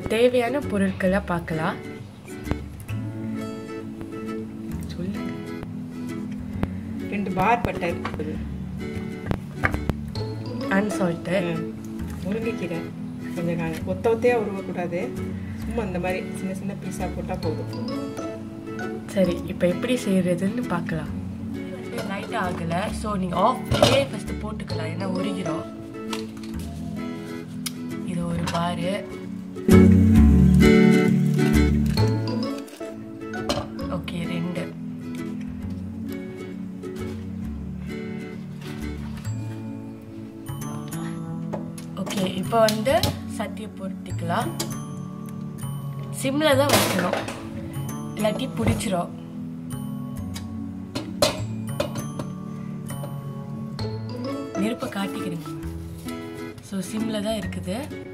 தேவையான பொருட்களை பார்க்கலாம் சொல்லுங்க ரெண்டு பார் பட்டை இருக்குது அன்சால்ட்டு ம். முருங்கைக்கீரை கொஞ்சம் காணும் ஒத்த ஒத்தையாக உருவக்கூடாது சும்மா அந்த மாதிரி சின்ன சின்ன பீஸாக போட்டால் போதும் சரி இப்போ எப்படி செய்யறதுன்னு பார்க்கலாம் லைட் ஆகலை ஸோ நீங்கள் ஆஃப்லேயே ஃபஸ்ட்டு போட்டுக்கலாம் ஏன்னா உருகிறோம் இது ஒரு பாரு ஓகே ரெண்டு ஓகே இப்போ வந்து சட்டியை பொருத்திக்கலாம் சிம்மில் தான் வைக்கணும் இல்லாட்டி பிடிச்சிரும் நெருப்பை காட்டிக்கிறேங்க ஸோ சிம்மில் தான் இருக்குது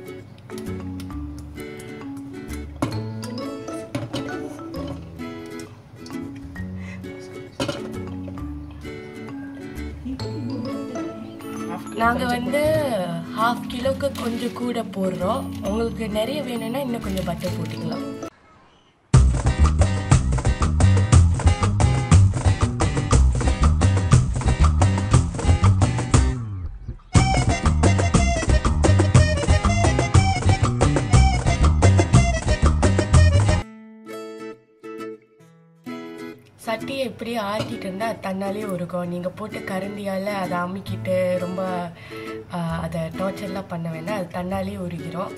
நாங்கள் வந்து ஹாஃப் கிலோக்கு கொஞ்சம் கூட போடுறோம் உங்களுக்கு நிறைய வேணும்னா இன்னும் கொஞ்சம் பட்டர் போட்டுக்கலாம் சட்டியை இப்படி ஆட்டிட்டு இருந்தால் அது தன்னாலே உருகும் நீங்கள் போட்டு கரண்டியால் அதை அமுக்கிட்டு ரொம்ப ஆ, அதை டார்ச்சர்லாம் பண்ண வேண்டாம் அது தன்னாலே உருகிரும்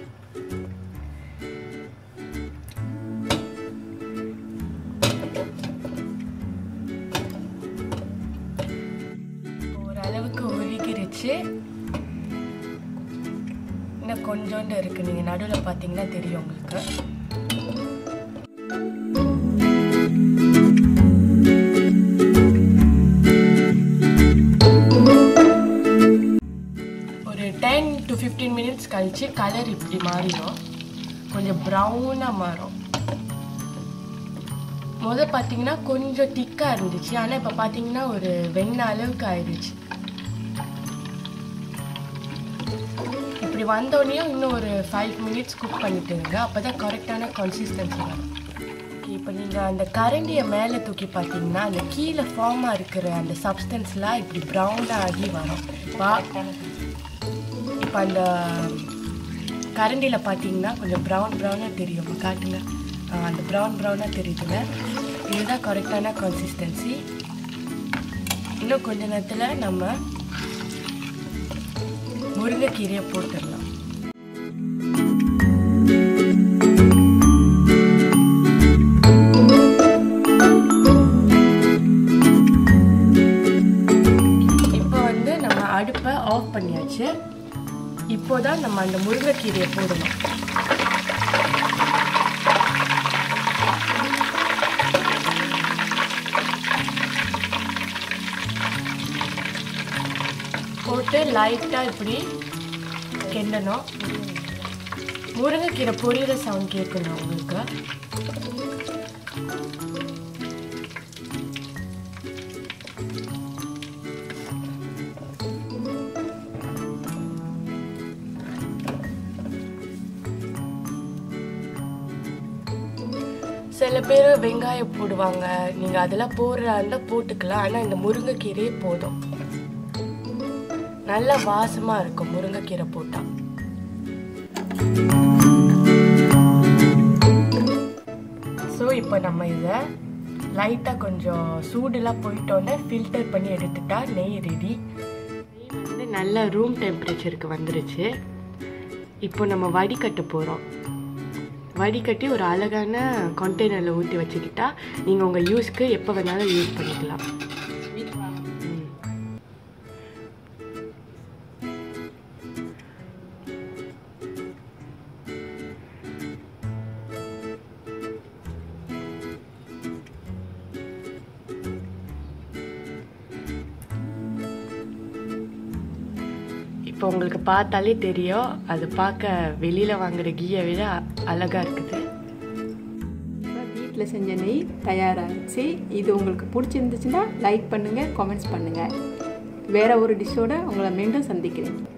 இப்போ ஓரளவுக்கு உருகிருச்சு இன்னும் கொஞ்சோண்டு இருக்கு நீங்கள் நடுவில் பார்த்தீங்கன்னா தெரியும் உங்களுக்கு ஒரு டென் டு ஃபிஃப்டீன் மினிட்ஸ் கழிச்சு கலர் இப்படி மாறிடும் கொஞ்சம் ப்ரௌனாக மாறும் முத பார்த்தீங்கன்னா கொஞ்சம் திக்காக இருந்துச்சு ஆனால் இப்போ பார்த்தீங்கன்னா ஒரு வெண்ணெய் அளவுக்கு ஆயிடுச்சு இப்படி வந்தோடனே இன்னும் ஒரு ஃபைவ் மினிட்ஸ் குக் பண்ணிட்டுருங்க அப்போ தான் கரெக்டான கன்சிஸ்டன்சி வரும் இப்போ நீங்கள் அந்த கரண்டியை மேலே தூக்கி பார்த்தீங்கன்னா அந்த கீழே ஃபார்மாக இருக்கிற அந்த சப்ஸ்டன்ஸ்லாம் இப்படி ப்ரௌனாக ஆகி வரும் பா இப்போ அந்த கரண்டியில் பார்த்தீங்கன்னா கொஞ்சம் ப்ரௌன் ப்ரௌனாக தெரியும் காட்டுங்க ஆ, அந்த ப்ரௌன் ப்ரௌனாக தெரியுதுங்க இதுதான் கரெக்டான கன்சிஸ்டன்சி இன்னும் கொஞ்ச நேரத்தில் நம்ம முருங்கைக்கீரையை போட்டுடலாம் இப்போ வந்து நம்ம அடுப்பை ஆஃப் பண்ணியாச்சு இப்போதான் நம்ம அந்த முருங்கைக்கீரையை போடணும் போட்டு லைட்டாக இப்படி கிண்டணும் முருங்கைக்கீரை பொரியிற சவுண்ட் கேட்கணும் உங்களுக்கு சில பேர் வெங்காயம் போடுவாங்க நீங்கள் அதெல்லாம் போடுறா இருந்தால் போட்டுக்கலாம் ஆனால் இந்த முருங்கைக்கீரையே போதும் நல்ல வாசமாக இருக்கும் முருங்கைக்கீரை போட்டால் ஸோ இப்போ நம்ம இதை லைட்டாக கொஞ்சம் சூடுலாம் போயிட்டோன்னே ஃபில்டர் பண்ணி எடுத்துட்டா நெய் ரெடி நெய் வந்து நல்ல ரூம் டெம்பரேச்சருக்கு வந்துருச்சு இப்போ நம்ம வடிகட்ட போகிறோம் வடிகட்டி ஒரு அழகான கண்டெய்னரில் ஊற்றி வச்சுக்கிட்டா நீங்கள் உங்கள் யூஸ்க்கு எப்போ வேணாலும் யூஸ் பண்ணிக்கலாம் ம். இப்போ உங்களுக்கு பார்த்தாலே தெரியும் அது பார்க்க வெளியில் வாங்குற கீயை விட அழகாக இருக்குது வீட்டில் செஞ்ச நெய் தயாராகிடுச்சு இது உங்களுக்கு பிடிச்சிருந்துச்சுன்னா லைக் பண்ணுங்கள் கமெண்ட்ஸ் பண்ணுங்கள் வேறு ஒரு டிஷ்ஷோட உங்களை மீண்டும் சந்திக்கிறேன்